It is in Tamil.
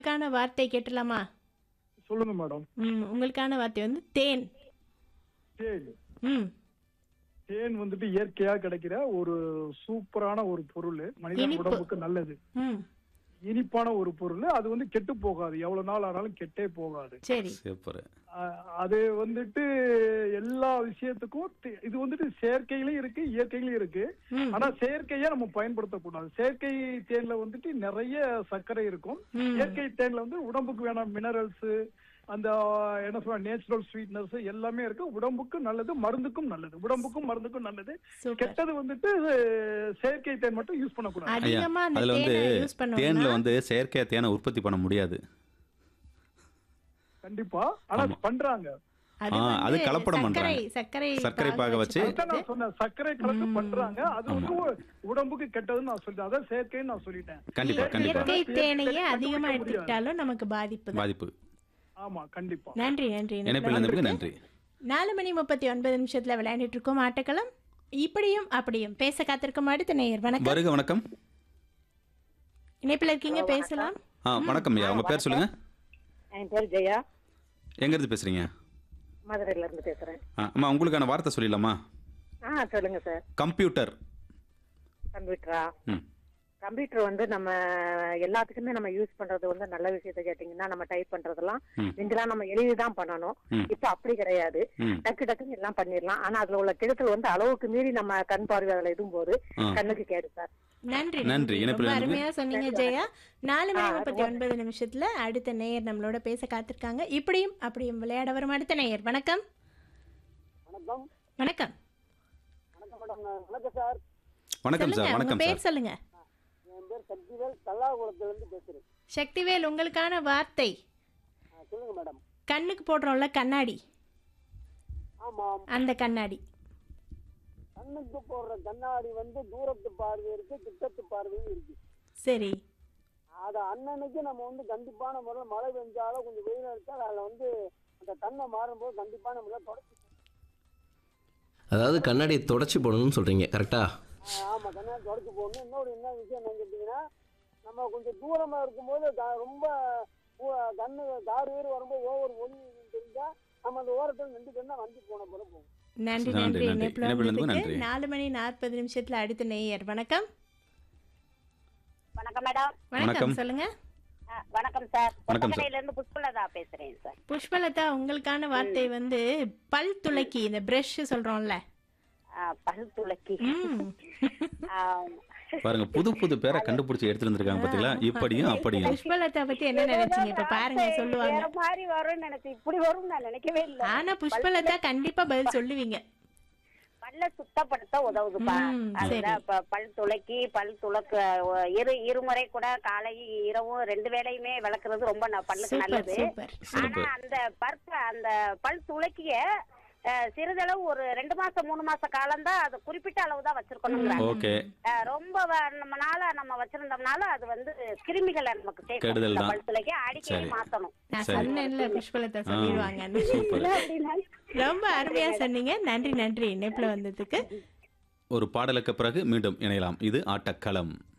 உங்களுக்கான வார்த்தை கேட்டலாமா சொல்லுங்க மேடம் ம் உங்களுக்கான வார்த்தை வந்து தேன் தேன் ம் தேன் வந்துட்டு இயற்கையா கிடைக்கிற ஒரு சூப்பரான ஒரு பொருள் மனிதன் இனிப்பு. உடம்புக்கு நல்லது ம் இனிப்பான ஒரு பொருள் அது வந்து கெட்டு போகாது எவ்வளவு நாள் ஆனாலும் கெட்டே போகாது சரி சூப்பர் அஹ் அது வந்துட்டு எல்லா விஷயத்துக்கும் தே- இது வந்துட்டு செயற்கையிலும் இருக்கு இயற்கையிலும் இருக்கு ம் ஆனா செயற்கையா நம்ம பயன்படுத்தக்கூடாது செயற்கை தேன்ல வந்துட்டு நிறைய சர்க்கரை இருக்கும் ம். இயற்கை தேன்ல வந்து உடம்புக்கு வேணாம் மினரல்ஸ் அந்த என்ன சொல்ற நேச்சுரல் ஸ்வீட்னஸ் எல்லாமே இருக்கு உடம்புக்கு நல்லது மருந்துக்கும் நல்லது உடம்புக்கும் மருந்துக்கும் நல்லது சூப்பர் கெட்டது வந்துட்டு அஹ், செயற்கை தேன் மட்டும் யூஸ் பண்ணக்கூடாது ஐயா அதிகமா அந்த அதுல வந்து தேனை யூஸ் தேன்ல பண்ணோம்னா வந்து செயற்கையா தேனை உற்பத்தி பண்ண முடியாது கண்டிப்பா ஆனா ஆமா. பண்றாங்க அது ஆ, அது வந்து கலப்படம் சர்க்கரை பண்றாங்க. சர்க்கரை சர்க்கரை பாக வச்சு அதான் நான் சொன்னேன் சர்க்கரை கலந்து ம். பண்றாங்க அது வந்து உடம்புக்கு கெட்டதுன்னு நான் சொல்லிட்டேன் அதான் செயற்கைன்னு நான் சொல்லிட்டேன் கண்டிப்பா கண்டிப்பா இயற்கை தேனையே கண்டுபிடிக்க அதிகமா முடியாது. எடுத்துக்கிட்டாலும் நமக்கு பாதிப்பு தான் பாதிப்பு ஆமா கண்டிப்பா நன்றி நன்றி இணைப்பில் இருந்ததுக்கு நன்றி நாலு மணி முப்பத்தி ஒன்பது நிமிஷத்துல விளையாண்டுட்டு இருக்கோம் ஆட்டக்களம் இப்படியும் அப்படியும் பேச காத்திருக்கும் அடுத்த நேயர் வணக்கம் வருக வணக்கம் இணைப்பில் இருக்கீங்க பேசலாம் ஆ வணக்கம் ஐயா உங்க பேர் சொல்லுங்க என் பேர் ஜெயா எங்க இருந்து பேசுறீங்க மதுரையில இருந்து பேசுறேன் ஆ, அம்மா உங்களுக்கான வார்த்தை சொல்லிடலாமா ஆ சொல்லுங்க சார் கம்ப்யூட்டர் கம்ப்யூட்டரா ம் கம்ப்யூட்டர் வந்து நம்ம எல்லாத்துக்குமே நம்ம யூஸ் பண்றது வந்து நல்ல விஷயத்த கேட்டீங்கன்னா நம்ம டைப் பண்றதெல்லாம் ம். முந்தெல்லாம் நம்ம எழுதி தான் பண்ணணும் ம். இப்ப அப்படி கிடையாது ம் டக்கு டக்குன்னு எல்லாம் பண்ணிடலாம் ஆனா அதுல உள்ள கெடுதல் வந்து அளவுக்கு மீறி நம்ம கண் பார்வை அதுல இதுவும் போது ஆ. கண்ணுக்கு கேடு சார் நன்றி நன்றி. இணைப்பில் ரொம்ப இருந்தது. அருமையா சொன்னீங்க ஜெயா நாலு மணி ஆ, முப்பத்தி ஒன்பது நிமிஷத்துல அடுத்த நேயர் நம்மளோட பேச காத்திருக்காங்க இப்படியும் அப்படியும் விளையாட வரும் அடுத்த நேயர் வணக்கம் வணக்கம் வணக்கம் வணக்கம் மேடம் நான் வணக்கம் சார் வணக்கம் சொல்லுங்க சார் உங்க வணக்கம் சார் பேர் சொல்லுங்க என் பேர் சக்திவேல் கல்லாகுளத்துலேருந்து பேசுகிறேன் சக்திவேல் உங்களுக்கான வார்த்தை ஆ, சொல்லுங்க மேடம் கண்ணுக்கு போடுறோம்ல கண்ணாடி ஆமாம் அந்த கண்ணாடி கண்ணுக்கு போடுற கண்ணாடி வந்து தூரத்து பார்வை இருக்கு கிட்டத்து பார்வையும் இருக்கு சரி அதை அன்னன்னைக்கு நம்ம வந்து கண்டிப்பான முறையில் மழை பெஞ்சாலும் கொஞ்சம் வெயில் அடித்தால் அதில் வந்து அந்த கண்ணை மாறும்போது கண்டிப்பான முறையில் தொடச்சி அதாவது கண்ணாடியை தொடச்சி போடணும்னு சொல்கிறீங்க கரெக்டா ஆமாம் கண்ணாடி தொடச்சி போடணும் இன்னொரு என்ன விஷயம் என்னன்னு கேட்டிங்கன்னா நம்ம கொஞ்சம் தூரமாக இருக்கும்போது க- ரொம்ப ஊ- கண்ணு தாறு வீறு வரும்போது ஓவர் ஒளி தெரிஞ்சால் நம்ம அந்த ஓரத்தில் நின்றுட்டோம்னா வண்டி போன போல போகும் நன்றி நன்றி, நன்றி நன்றி. இணைப்புல இணைப்புல இருந்ததுக்கு வந்ததுக்கு நன்றி. நாலு மணி நாற்பது நிமிஷத்துல அடுத்த நேயர் வணக்கம் வணக்கம் மேடம் வணக்கம் வணக்கம். சொல்லுங்க ஆ, வணக்கம் சார் வணக்கம் சார். கொட்டக்கடையில இருந்து புஷ்பலதா பேசுறேன் சார் புஷ்பலதா உங்களுக்கான வார்த்தை வந்து பல் துளக்கி இந்த பிரஷ் சொல்றோம்ல ஆ, பல் துளக்கி ம். ஆ, பாருங்க புது புது பேரை கண்டுபிடிச்சி எடுத்துட்டு வந்திருக்காங்க பாத்தீங்களா இப்படியும் அப்படியும் புஷ்பலதா பத்தி என்ன நினைச்சீங்க இப்ப பாருங்க வார்த்தை சொல்லுவாங்க வேற மாதிரி வரும்னு நினைச்சு இப்படி வரும்னு நான் நினைக்கவே இல்லை ஆனா புஷ்பலதா கண்டிப்பா பதில் சொல்லுவீங்க பல்ல சுத்தப்படுத்த உதவுதுப்பா ம், அதுதான் இப்ப பல் துளக்கி பல் துளக்க ஒ- இரு இருமுறை கூட காலை இரவும் ரெண்டு வேளையுமே விளக்குறது ரொம்ப ந- பல்லுக்கு சூப்பர் நல்லது சூப்பர் ஆனா சிறப்பு அந்த பற்ப அந்த பல் துளக்கிய அஹ், சிறிதளவு ஒரு ரெண்டு மாசம் மூணு மாச காலம் தான் அது குறிப்பிட்ட அளவு தான் வச்சிருக்கணுங்கிறாங்க ஓகே அஹ் ரொம்ப வ- நம்ம நாளா நம்ம வச்சிருந்தோம்னால அது வந்து கிருமிகளை நமக்கு சேர்க்கும். கெடுதல் இந்த தான். பல்துளைக்கு அடிக்கடி சரி. மாத்தணும் நான் சரி. சொன்னேன்ல புஷ்பலதா ஆ. சொல்லிடுவாங்கன்னு சூப்பர் அப்படின்னா ரொம்ப அருமையா சொன்னீங்க நன்றி நன்றி இணைப்புல வந்ததுக்கு ஒரு பாடலுக்கு பிறகு மீண்டும் இணையலாம் இது ஆட்டக்களம்